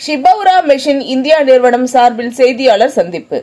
ஷிபௌரா machine India நிறுவனம் சார்பில் செய்தியாளர் சந்திப்பு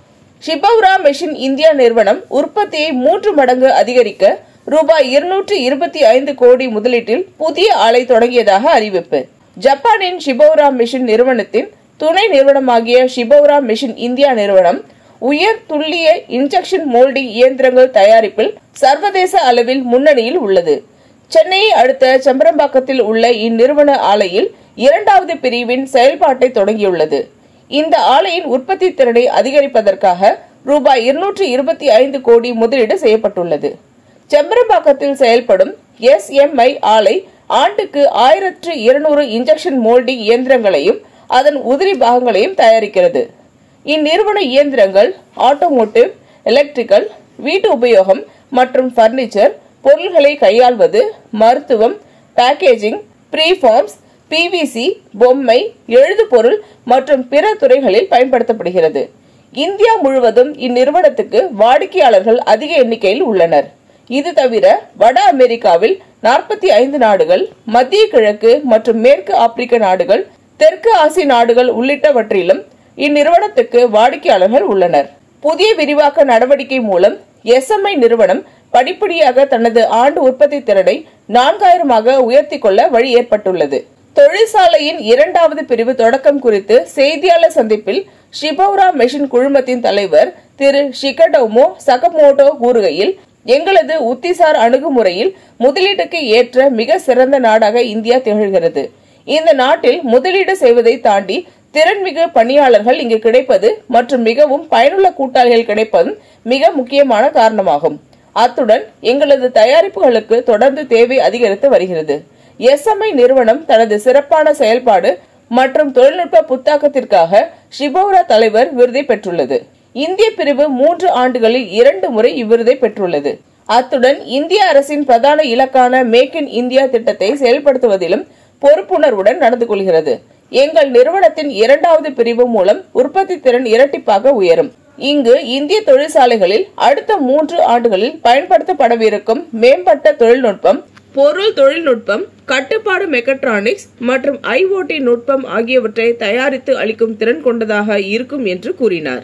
ஷிபௌரா மெஷின் இந்தியா நிறுவனம் உற்பத்தியை மூன்று மடங்கு அதிகரிக்க ரூபாய் இருநூற்று இருபத்தி ஐந்து கோடி முதலீட்டில் புதிய ஆலை தொடங்கியதாக அறிவிப்பு ஜப்பானின் ஷிபௌரா மெஷின் நிறுவனத்தின் துணை நிறுவனமாகிய ஷிபௌரா மெஷின் இந்தியா நிறுவனம் உயர் துல்லிய இன்ஜெக்ஷன் மோல்டிங் இயந்திரங்கள் தயாரிப்பில் சர்வதேச அளவில் முன்னணியில் உள்ளது சென்னையை அடுத்த செம்பரம்பாக்கத்தில் உள்ள இந்நிறுவன ஆலையில் இரண்டாவது பிரிவின் செயல்பாட்டை தொடங்கியுள்ளது இந்த ஆலையின் உற்பத்தி திறனை அதிகரிப்பதற்காக ரூபாய் இருநூற்று இருபத்தி ஐந்து கோடி முதலீடு செய்யப்பட்டுள்ளது செம்பரம்பாக்கத்தில் செயல்படும் எஸ்எம்ஐ ஆலை ஆண்டுக்கு ஆயிரத்து இருநூறு இன்ஜெக்ஷன் மோல்டிங் இயந்திரங்களையும் அதன் உதிரி பாகங்களையும் தயாரிக்கிறது இந்நிறுவன இயந்திரங்கள் ஆட்டோமோட்டிவ் எலக்ட்ரிக்கல் வீட்டு உபயோகம் மற்றும் பர்னிச்சர் பொருள்களை கையாள்வது மருத்துவம் பேக்கேஜிங் ப்ரீஃபார்ம்ஸ் பிவிசி பொம்மை எழுதுபொருள் மற்றும் பிற துறைகளில் பயன்படுத்தப்படுகிறது இந்தியா முழுவதும் இந்நிறுவனத்துக்கு வாடிக்கையாளர்கள் அதிக எண்ணிக்கையில் உள்ளனர் இது தவிர வட அமெரிக்காவில் நாற்பத்தி ஐந்து நாடுகள் மத்திய கிழக்கு மற்றும் மேற்கு ஆப்பிரிக்க நாடுகள் தெற்கு ஆசிய நாடுகள் உள்ளிட்டவற்றிலும் இந்நிறுவனத்துக்கு வாடிக்கையாளர்கள் உள்ளனர் புதிய விரிவாக்க நடவடிக்கை மூலம் எஸ்எம்ஐ நிறுவனம் படிப்படியாக தனது ஆண்டு உற்பத்தி திறனை நான்காயிரமாக உயர்த்தி கொள்ள வழி ஏற்பட்டுள்ளது தொழிற்சாலையின் இரண்டாவது பிரிவு தொடக்கம் குறித்து செய்தியாளர் சந்திப்பில் ஷிபௌரா மெஷின் குழுமத்தின் தலைவர் திரு ஷிகடோமோ சகமோட்டோ கூறுகையில் எங்களது உத்திசார் அணுகுமுறையில் முதலீட்டுக்கு ஏற்ற மிக சிறந்த நாடாக இந்தியா திகழ்கிறது இந்த நாட்டில் முதலீடு செய்வதை தாண்டி திறன்மிகு பணியாளர்கள் இங்கு கிடைப்பது மற்றும் மிகவும் பயனுள்ள கூட்டாளிகள் கிடைப்பதும் மிக முக்கியமான காரணமாகும் அத்துடன் எங்களது தயாரிப்புகளுக்கு தொடர்ந்து தேவை அதிகரித்து வருகிறது எஸ்எம்ஐ நிறுவனம் தனது சிறப்பான செயல்பாடு மற்றும் தொழில்நுட்ப புத்தாக்கத்திற்காக ஷிபௌரா தலைவர் விருதை பெற்றுள்ளது இந்திய பிரிவு மூன்று ஆண்டுகளில் இரண்டு முறை இவ்விருதை பெற்றுள்ளது அத்துடன் இந்திய அரசின் பிரதான இலக்கான மேக் இன் இந்தியா திட்டத்தை செயல்படுத்துவதிலும் பொறுப்புணர்வுடன் நடந்து கொள்கிறது எங்கள் நிறுவனத்தின் இரண்டாவது பிரிவு மூலம் உற்பத்தி திறன் இரட்டிப்பாக உயரும் இங்கு இந்திய தொழிற்சாலைகளில் அடுத்த மூன்று ஆண்டுகளில் பயன்படுத்தப்படவிருக்கும் மேம்பட்ட தொழில்நுட்பம் பொருள் தொழில்நுட்பம் கட்டுப்பாடு மெக்கட்ரானிக்ஸ் மற்றும் ஐஓடி நுட்பம் ஆகியவற்றை தயாரித்து அளிக்கும் திறன் கொண்டதாக இருக்கும் என்று கூறினார்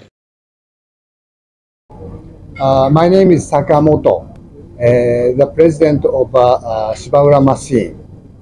Uh, my name is Sakamoto, uh, the president of uh, uh, Shibaura Machine.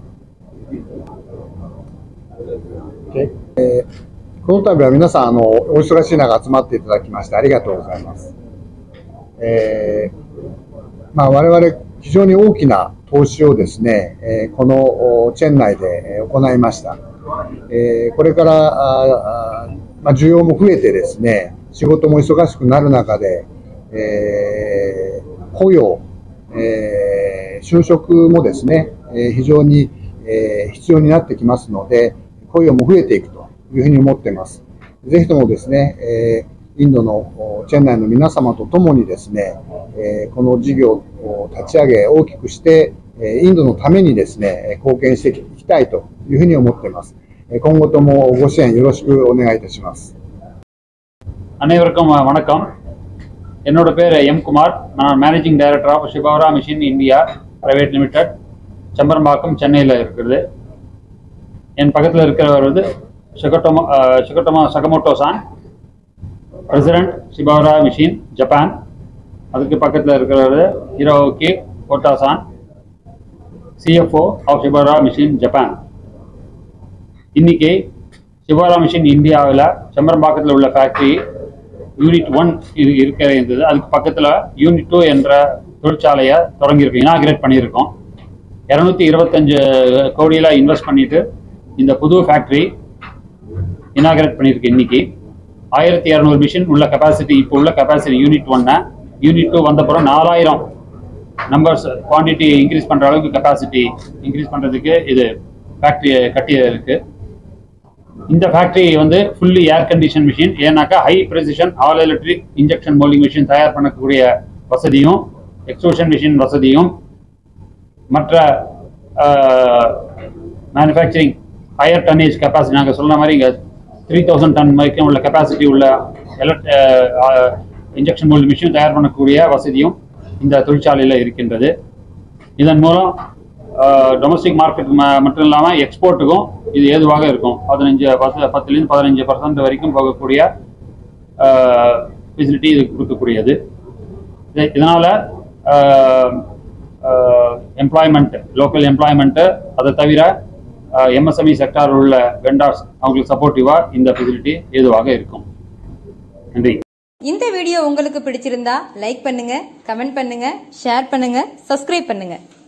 Okay. えーこの度は皆さんあのお忙しい中集まっていただきましてありがとうございます。えーまあ、我々非常に大きな投資をですね、えーこのおチェン内でえー行いました。えーこれからああまあ、需要も増えてですね、仕事も忙しくなる中で、えー雇用、えー就職もですね、えー非常に、えー必要になってきますので、雇用も増えていくというふうに思っています。ぜひともですね、えーインドのおチェン内の皆様と共にですね、えーこの事業を立ち上げ大きくして、えーインドのためにですね、貢献していきたいというふうに思っています。えー今後ともご支援よろしくお願いいたします。 அனைவருக்கும் வ- வணக்கம் என்னோட பேர் எம் குமார் நான் managing director of Shibaura machine India private limited Chembarambakkam சென்னையில் இருக்கிறது என் பக்கத்தில் இருக்கிறவர் வந்து Shigetomo Shigetomo Sakamoto san president Shibaura machine Japan அதுக்கு பக்கத்தில் இருக்கிறவர் Hiroki Ota san CFO of Shibaura machine Japan இன்னைக்கு சிவாரா மிஷின் இந்தியாவில் செம்பரம்பாக்கத்தில் உள்ள ஃபேக்ட்ரி யூனிட் ஒன் இது இருக்க இருந்தது அதுக்கு பக்கத்தில் யூனிட் டூ என்ற தொழிற்சாலையை தொடங்கியிருக்கோம் இனாகிரேட் பண்ணியிருக்கோம் இரநூத்தி இருபத்தஞ்சு கோடியில் இன்வெஸ்ட் பண்ணிட்டு இந்த புது ஃபேக்ட்ரி இனாகிரேட் பண்ணியிருக்கு இன்னைக்கு ஆயிரத்தி இரநூறு மிஷின் உள்ள கெப்பாசிட்டி இப்போ உள்ள கெப்பாசிட்டி யூனிட் ஒன்னை யூனிட் டூ வந்தப்புறம் நாலாயிரம் நம்பர்ஸ் குவான்டிட்டி இன்க்ரீஸ் பண்ணுற அளவுக்கு கெப்பாசிட்டி இன்க்ரீஸ் பண்ணுறதுக்கு இது ஃபேக்ட்ரி கட்டி இருக்கு இந்த ஃபேக்ட்ரி வந்து ஃபுல்லி ஏர் கண்டிஷன் மிஷின் ஏன்னாக்கா high precision all electric injection moulding machine தயார் பண்ணக்கூடிய வசதியும் எக்ஸ்ட்ரூஷன் மிஷின் வசதியும் மற்ற மேனுஃபேக்சரிங் ஹையர் டன்னேஜ் கெப்பாசிட்டி நாங்கள் சொன்ன மாதிரி இங்கே த்ரீ தௌசண்ட் டன் வரைக்கும் உள்ள கெப்பாசிட்டி உள்ள எலக்ட் இன்ஜெக்ஷன் மோல்டு மிஷின் தயார் பண்ணக்கூடிய வசதியும் இந்த தொழிற்சாலையில் இருக்கின்றது இதன் மூலம் டொமஸ்டிக் மார்க்கெட் மட்டும் இல்லாமல் எக்ஸ்போர்ட்டுக்கும் இது ஏதுவாக இருக்கும் பதினஞ்சு பத்து பத்துலேருந்து பதினஞ்சு பர்சன்ட் வரைக்கும் போகக்கூடிய ஃபெசிலிட்டி இது கொடுக்கக்கூடியது இது- இதனால எம்ப்ளாய்மெண்ட் லோக்கல் எம்ப்ளாய்மெண்ட்டு அதை தவிர எம்எஸ்எம்இ செக்டார் உள்ள வெண்டார்ஸ் அவங்களுக்கு சப்போர்ட்டிவாக இந்த ஃபெசிலிட்டி ஏதுவாக இருக்கும் நன்றி இந்த வீடியோ உங்களுக்கு பிடிச்சிருந்தா லைக் பண்ணுங்க கமெண்ட் பண்ணுங்க ஷேர் பண்ணுங்க சப்ஸ்கிரைப் பண்ணுங்க